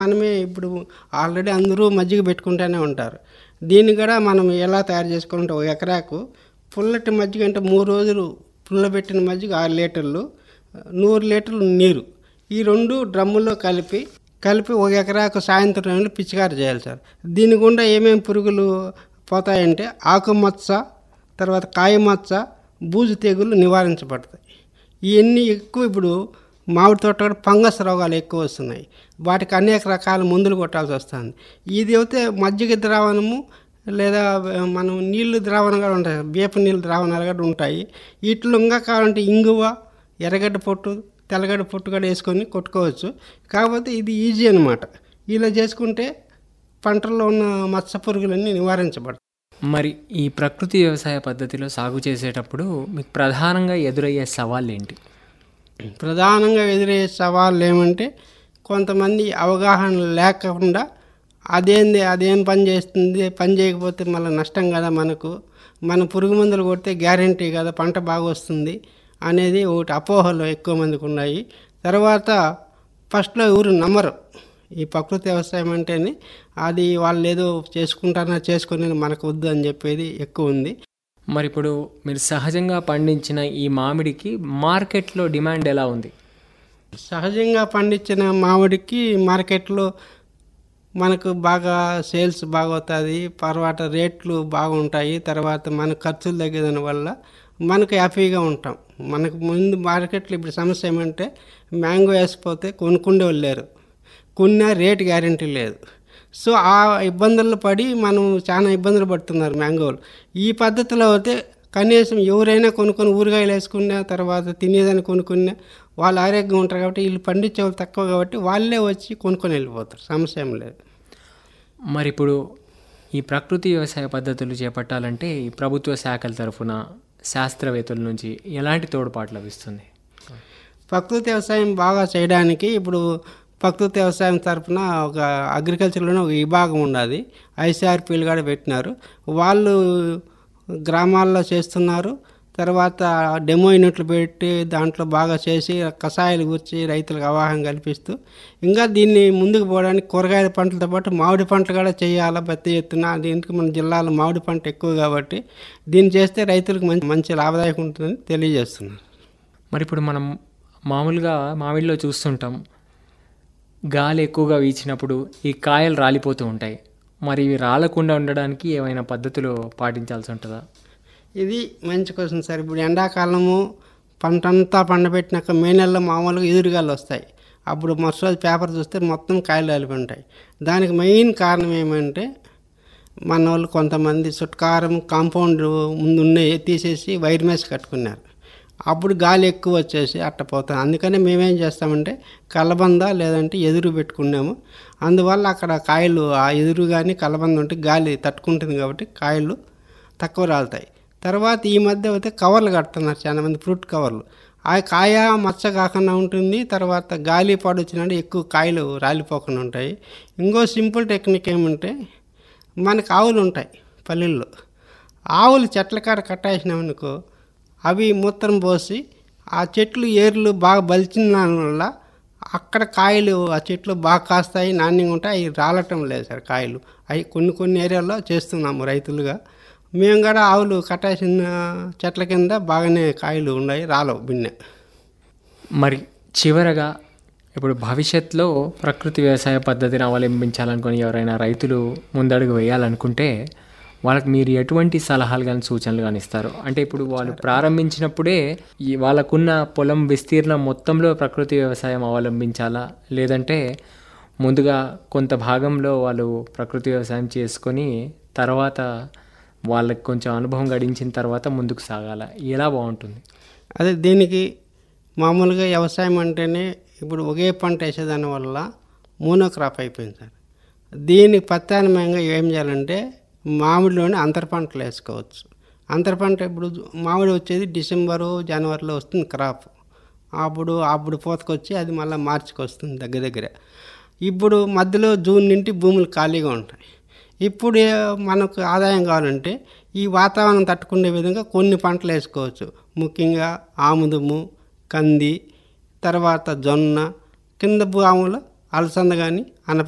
మనమే ఇప్పుడు ఆల్రెడీ అందరూ మజ్జిగ పెట్టుకుంటూనే ఉంటారు దీన్ని కూడా మనం ఎలా తయారు చేసుకుంటే ఒక ఎకరాకు పుల్లటి మజ్జిగ అంటే మూడు రోజులు పుల్లబెట్టిన మజ్జిగ ఆరు లీటర్లు నూరు లీటర్లు నీరు ఈ రెండు డ్రమ్ముల్లో కలిపి కలిపి ఒక ఎకరాకు సాయంత్రం టైంలో పిచికారి చేయాలి సార్ దీని గుండా ఏమేమి పురుగులు పోతాయంటే ఆకు మచ్చ తర్వాత కాయ మచ్చ బూజు తెగులు నివారించబడతాయి ఇవన్నీ ఎక్కువ ఇప్పుడు మామిడి తోట కూడా ఫంగస్ రోగాలు ఎక్కువ వస్తున్నాయి వాటికి అనేక రకాల మందులు కొట్టాల్సి వస్తుంది ఇది అయితే మజ్జిగ ద్రావణము లేదా మనం నీళ్లు ద్రావణం కూడా ఉంటాయి వేప నీళ్ళు ద్రావణాలు కూడా ఉంటాయి వీటిలో ఇంకా కావాలంటే ఇంగువ ఎర్రగడ్డ పొట్టు తెల్లగడ్డ పొట్టు కూడా వేసుకొని కొట్టుకోవచ్చు కాకపోతే ఇది ఈజీ అనమాట ఇలా చేసుకుంటే పంటల్లో ఉన్న మత్స్య పురుగులన్నీ నివారించబడతాయి మరి ఈ ప్రకృతి వ్యవసాయ పద్ధతిలో సాగు చేసేటప్పుడు మీకు ప్రధానంగా ఎదురయ్యే సవాళ్ళు ఏంటి ప్రధానంగా ఎదురయ్యే సవాళ్ళు ఏమంటే కొంతమంది అవగాహన లేకుండా అదేంది అదేం పని చేస్తుంది పని చేయకపోతే మళ్ళీ నష్టం కదా మనకు మన పురుగు మందులు కొడితే గ్యారంటీ కదా పంట బాగా వస్తుంది అనేది ఒకటి అపోహలు ఎక్కువ మందికి ఉన్నాయి తర్వాత ఫస్ట్లో ఎవరు నమ్మరు ఈ ప్రకృతి వ్యవసాయం అంటేనే అది వాళ్ళు ఏదో చేసుకుంటారా చేసుకుని మనకు వద్దు అని చెప్పేది ఎక్కువ ఉంది మరి ఇప్పుడు మీరు సహజంగా పండించిన ఈ మామిడికి మార్కెట్లో డిమాండ్ ఎలా ఉంది సహజంగా పండించిన మామిడికి మార్కెట్లో మనకు బాగా సేల్స్ బాగా అవుతుంది తర్వాత రేట్లు బాగుంటాయి తర్వాత మన ఖర్చులు తగ్గేదాని వల్ల మనకు హ్యాపీగా ఉంటాం మనకు ముందు మార్కెట్లో ఇప్పుడు సమస్య ఏమంటే మ్యాంగో వేసిపోతే కొనుక్కుండే వాళ్ళు లేరు కొన్న రేట్ గ్యారంటీ లేదు సో ఆ ఇబ్బందుల్లో పడి మనం చాలా ఇబ్బందులు పడుతున్నారు మ్యాంగోలు ఈ పద్ధతిలో అయితే కనీసం ఎవరైనా కొనుక్కొని ఊరగాయలు వేసుకున్న తర్వాత తినేదాన్ని కొనుక్కున్నా వాళ్ళు ఆరోగ్యంగా ఉంటారు కాబట్టి వీళ్ళు పండించే వాళ్ళు తక్కువ కాబట్టి వాళ్ళే వచ్చి కొనుక్కొని వెళ్ళిపోతారు సమస్య ఏం లేదు మరి ఇప్పుడు ఈ ప్రకృతి వ్యవసాయ పద్ధతులు చేపట్టాలంటే ఈ ప్రభుత్వ శాఖల తరఫున శాస్త్రవేత్తల నుంచి ఎలాంటి తోడ్పాటు లభిస్తుంది ప్రకృతి వ్యవసాయం బాగా చేయడానికి ఇప్పుడు ప్రకృతి వ్యవసాయం తరఫున ఒక అగ్రికల్చర్లోనే ఒక విభాగం ఉన్నది ఐసీఆర్పీలు కూడా పెట్టినారు వాళ్ళు గ్రామాల్లో చేస్తున్నారు తర్వాత డెమో యూనిట్లు పెట్టి దాంట్లో బాగా చేసి కషాయాలు గురించి రైతులకు అవగాహన కల్పిస్తూ ఇంకా దీన్ని ముందుకు పోవడానికి కూరగాయల పంటలతో పాటు మామిడి పంటలు కూడా చేయాలా పెద్ద ఎత్తున దీనికి మన జిల్లాలో మామిడి పంట ఎక్కువ కాబట్టి దీన్ని చేస్తే రైతులకు మంచి మంచి లాభదాయకం ఉంటుందని తెలియజేస్తున్నారు మరి ఇప్పుడు మనం మామూలుగా మామిడిలో చూస్తుంటాం గాలి ఎక్కువగా వీచినప్పుడు ఈ కాయలు రాలిపోతూ ఉంటాయి మరి ఇవి రాలకుండా ఉండడానికి ఏమైనా పద్ధతులు పాటించాల్సి ఉంటుందా ఇది మంచి క్వశ్చన్ సార్ ఇప్పుడు ఎండాకాలము పంట అంతా పండబెట్టినాక మే నెలలో మామూలుగా ఎదురుగాలు వస్తాయి అప్పుడు మరుసటి రోజు పేపర్ చూస్తే మొత్తం కాయలు రాలిపోయి ఉంటాయి దానికి మెయిన్ కారణం ఏమంటే మన వాళ్ళు కొంతమంది చుట్కారం కాంపౌండ్ ముందు ఉన్నాయి తీసేసి వైర్ మెస్ కట్టుకున్నారు అప్పుడు గాలి ఎక్కువ వచ్చేసి అట్ట పోతాం అందుకని మేమేం చేస్తామంటే కలబంద లేదంటే ఎదురు పెట్టుకున్నాము అందువల్ల అక్కడ కాయలు ఆ ఎదురు కానీ కలబంద ఉంటే గాలి తట్టుకుంటుంది కాబట్టి కాయలు తక్కువ రాలుతాయి తర్వాత ఈ మధ్య అయితే కవర్లు కడుతున్నారు చాలా మంది ఫ్రూట్ కవర్లు ఆ కాయ మచ్చ కాకుండా ఉంటుంది తర్వాత గాలి పాడు వచ్చినట్టు ఎక్కువ కాయలు రాలిపోకుండా ఉంటాయి ఇంకో సింపుల్ టెక్నిక్ ఏమంటే మనకు ఆవులు ఉంటాయి పల్లెల్లో ఆవులు చెట్ల కాడ కట్టేసినామనుకో అవి మూత్రం పోసి ఆ చెట్లు ఏర్లు బాగా బలిచిన దాని వల్ల అక్కడ కాయలు ఆ చెట్లు బాగా కాస్తాయి నాణ్యంగా ఉంటాయి అవి రాలటం లేదు సార్ కాయలు అవి కొన్ని కొన్ని ఏరియాల్లో చేస్తున్నాము రైతులుగా మేము కూడా ఆవులు కట్టేసిన చెట్ల కింద బాగానే కాయలు ఉన్నాయి రాలవు బిన్నె మరి చివరగా ఇప్పుడు భవిష్యత్తులో ప్రకృతి వ్యవసాయ పద్ధతిని అవలంబించాలనుకుని ఎవరైనా రైతులు ముందడుగు వేయాలనుకుంటే వాళ్ళకి మీరు ఎటువంటి సలహాలు కానీ సూచనలు కానీ ఇస్తారు అంటే ఇప్పుడు వాళ్ళు ప్రారంభించినప్పుడే ఈ వాళ్ళకున్న పొలం విస్తీర్ణం మొత్తంలో ప్రకృతి వ్యవసాయం అవలంబించాలా లేదంటే ముందుగా కొంత భాగంలో వాళ్ళు ప్రకృతి వ్యవసాయం చేసుకొని తర్వాత వాళ్ళకి కొంచెం అనుభవం గడించిన తర్వాత ముందుకు సాగాల ఎలా బాగుంటుంది అదే దీనికి మామూలుగా వ్యవసాయం అంటేనే ఇప్పుడు ఒకే పంట వేసేదాని వల్ల మోనో క్రాప్ అయిపోయింది సార్ దీనికి ప్రత్యామ్నాయంగా ఏం చేయాలంటే మామిడిలోనే అంతర పంటలు వేసుకోవచ్చు అంతర పంట ఇప్పుడు మామిడి వచ్చేది డిసెంబరు జనవరిలో వస్తుంది క్రాప్ అప్పుడు అప్పుడు పోతకొచ్చి అది మళ్ళీ మార్చికి వస్తుంది దగ్గర దగ్గర ఇప్పుడు మధ్యలో జూన్ నుండి భూములు ఖాళీగా ఉంటాయి ఇప్పుడు ఏ- మనకు ఆదాయం కావాలంటే ఈ వాతావరణం తట్టుకునే విధంగా కొన్ని పంటలు వేసుకోవచ్చు ముఖ్యంగా ఆముదము కంది తర్వాత జొన్న కింద భూములో అలసంద కానీ అనప